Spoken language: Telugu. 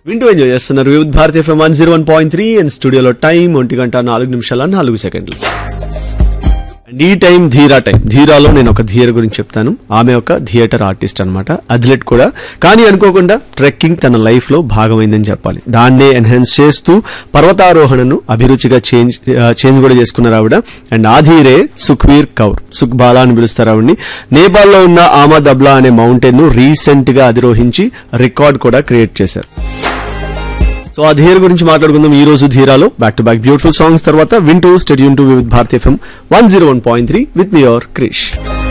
వింటూ ఎంజాయ్ చేస్తున్నారు వివిధ భారతీయ FM one zero one point three and స్టూడియోలో టైం ఒంటి గంట నాలుగు నిమిషాల నాలుగు సెకండ్లు అండ్ ఈ టైం ధీరా టైం ధీరాలో నేను ఒక ధీర గురించి చెప్తాను ఆమె ఒక థియేటర్ ఆర్టిస్ట్ అన్నమాట అథ్లెట్ కూడా కానీ అనుకోకుండా ట్రెక్కింగ్ తన లైఫ్ లో భాగమైందని చెప్పాలి దాన్నే ఎన్హాన్స్ చేస్తూ పర్వతారోహణను అభిరుచిగా చేంజ్ చేంజ్ కూడా చేసుకున్నారు ఆవిడ అండ్ ఆ ధీరే సుఖ్వీర్ కౌర్ సుఖ్ బాలా అని పిలుస్తారు ఆవిడ్ని నేపాల్లో ఉన్న ఆమాదబ్లా అనే మౌంటైన్ ను రీసెంట్ గా అధిరోహించి రికార్డ్ కూడా క్రియేట్ చేశారు సో ఆ ధీర గురించి మాట్లాడుకుందాం ఈ రోజు ధీరాలో back to back beautiful songs తర్వాత వింటూ stay tuned to with Bharat FM one zero one point three with me your Krish